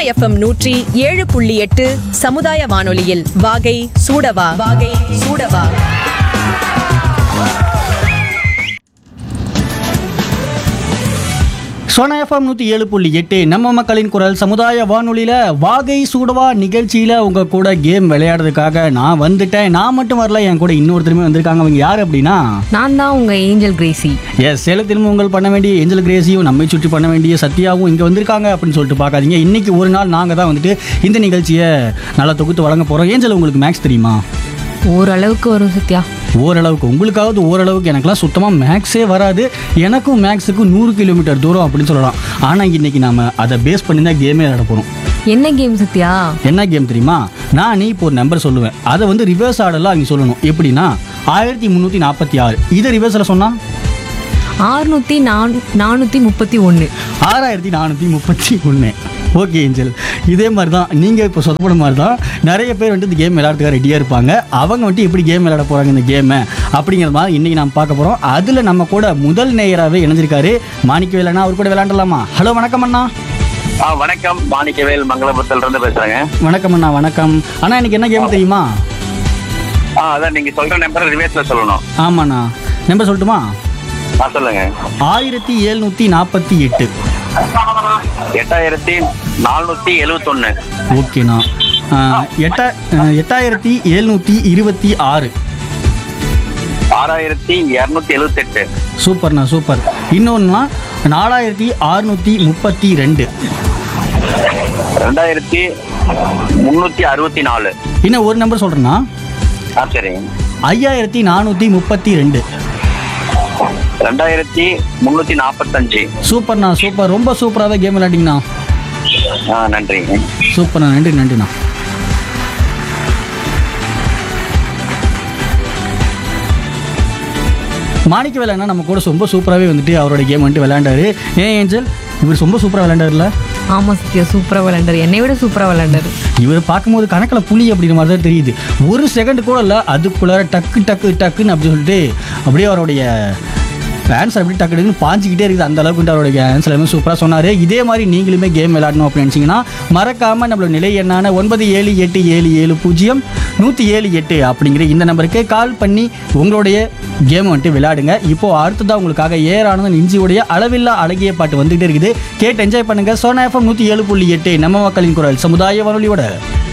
FM நூற்றி ஏழு புள்ளி எட்டு சமுதாய வானொலியில் வாகை சூடவா வாகை சூடவா சோனா எஃப்எம் நூற்றி ஏழு புள்ளி எட்டு நம்ம மக்களின் குரல் சமுதாய வானொலியில் வாகை சூடவா நிகழ்ச்சியில் உங்கள் கூட கேம் விளையாடுறதுக்காக நான் வந்துட்டேன் நான் மட்டும் வரல என் கூட இன்னொருத்தருமே வந்திருக்காங்க அவங்க யார் அப்படின்னா நான் தான் உங்க ஏஞ்சல் கிரேசி எஸ் சேலத்திலும் உங்கள் பண்ண வேண்டிய ஏஞ்சல் கிரேசியும் நம்மை சுற்றி பண்ண வேண்டிய சத்யாவும் இங்கே வந்திருக்காங்க அப்படின்னு சொல்லிட்டு பார்க்காதீங்க இன்னைக்கு ஒரு நாள் நாங்கள் தான் வந்துட்டு இந்த நிகழ்ச்சியை நல்லா தொகுத்து வழங்க போகிறோம் ஏஞ்சல் உங்களுக்கு மேக்ஸ் தெரியுமா ஓரளவுக்கு வரும் சத்யா ஓரளவுக்கு உங்களுக்காவது ஓரளவுக்கு எனக்குலாம் சுத்தமாக மேக்ஸே வராது எனக்கும் மேக்ஸுக்கும் நூறு கிலோமீட்டர் தூரம் அப்படின்னு சொல்லலாம் ஆனால் இன்னைக்கு நாம அதை பேஸ் பண்ணி தான் கேமே விளையாட போகிறோம் என்ன கேம் சத்யா என்ன கேம் தெரியுமா நான் நீ இப்போ ஒரு நம்பர் சொல்லுவேன் அதை வந்து ரிவர்ஸ் ஆர்டரில் அவங்க சொல்லணும் எப்படின்னா ஆயிரத்தி முந்நூற்றி நாற்பத்தி ஆறு இதை ரிவர்ஸில் சொன்னால் ஆறுநூத்தி நான் நானூத்தி முப்பத்தி ஒன்று ஆறாயிரத்தி நானூற்றி முப்பத்தி ஒன்று ஓகே ஏஞ்சல் இதே மாதிரி தான் நீங்கள் இப்போ சொதப்பட மாதிரி தான் நிறைய பேர் வந்துட்டு இந்த கேம் விளையாடுறதுக்காக ரெடியாக இருப்பாங்க அவங்க வந்துட்டு எப்படி கேம் விளையாட போகிறாங்க இந்த கேமை அப்படிங்கிற மாதிரி இன்றைக்கி நாம் பார்க்க போகிறோம் அதில் நம்ம கூட முதல் நேயராகவே இணைஞ்சிருக்காரு மாணிக்க வேலைனா அவர் கூட விளையாண்டலாமா ஹலோ வணக்கம் அண்ணா ஆ வணக்கம் மாணிக்கவேல் மங்களபுரத்துல இருந்து பேசுறேங்க வணக்கம் அண்ணா வணக்கம் அண்ணா எனக்கு என்ன கேம் தெரியுமா ஆ அதான் நீங்க சொல்ற நம்பர் ரிவேஸ்ல சொல்லணும் ஆமாண்ணா நம்பர் சொல்லட்டுமா ஆ சொல்லுங்க ஆயிரத்தி எழுநூற்றி நாற்பத்தி எட்டு எட்டாயிரத்தி நானூத்தி எழுவத்தொன்னு ஓகேண்ணா ஆ, எட்டா ஆ, எட்டாயிரத்தி எழுநூற்றி இருபத்தி ஆறு ஆறாயிரத்தி இருநூத்தி எழுவத்தெட்டு சூப்பர்ண்ணா சூப்பர் இன்னொன்னா நாலாயிரத்தி அறுநூற்றி முப்பத்தி ரெண்டு ரெண்டாயிரத்தி முன்னூத்தி அறுபத்தி நாலு இன்னும் ஒரு நம்பர் சொல்கிறேன்னா ஆ சரிங்க ஐயாயிரத்தி நானூற்றி முப்பத்தி ரெண்டு ரெண்டாயிரத்தி முன்னூத்தி நாற்பத்தஞ்சு சூப்பர்ண்ணா சூப்பர் ரொம்ப சூப்பராகவே கேம் விளையாண்டிங்கண்ணா ஆ நன்றிங்க சூப்பர்ண்ணா நன்றி நன்றிண்ணா மாணிக்க வேலைன்னா நம்ம கூட ரொம்ப சூப்பராகவே வந்துட்டு அவரோட கேம் வந்துட்டு விளையாண்டாரு ஏன் ஏஞ்சல் இவர் ரொம்ப சூப்பராக விளையாண்டாருல ஆமா சத்யா சூப்பரா விளையாண்டாரு என்னை விட சூப்பரா விளையாண்டாரு இவர் பார்க்கும்போது கணக்கில் புலி அப்படிங்கிற மாதிரி தான் தெரியுது ஒரு செகண்ட் கூட இல்லை அதுக்குள்ளார டக்கு டக்கு டக்குன்னு அப்படி சொல்லிட்டு அப்படியே அவருடைய ஆன்சர் அப்படி டக்கு டக்குன்னு பாஞ்சிக்கிட்டே இருக்குது அந்த அளவுக்கு வந்துட்டு அவருடைய ஆன்சர் எல்லாமே சூப்பராக சொன்னார் இதே மாதிரி நீங்களுமே கேம் விளையாடணும் அப்படின்னு நினச்சிங்கன்னா மறக்காமல் நம்மளோட நிலை எண்ணான ஒன்பது ஏழு எட்டு ஏழு ஏழு பூஜ்ஜியம் நூற்றி ஏழு எட்டு அப்படிங்கிற இந்த நம்பருக்கு கால் பண்ணி உங்களுடைய கேமை வந்துட்டு விளையாடுங்க இப்போ அடுத்ததாக உங்களுக்காக ஏர் ஆனந்தன் இஞ்சியுடைய அளவில்லா அழகிய பாட்டு வந்துகிட்டே இருக்குது கேட்டு என்ஜாய் பண்ணுங்க சோனா எஃப்எம் நூற்றி ஏழு புள்ளி எட்டு நம்ம மக்களின் குரல் சமுதாய வானொலியோட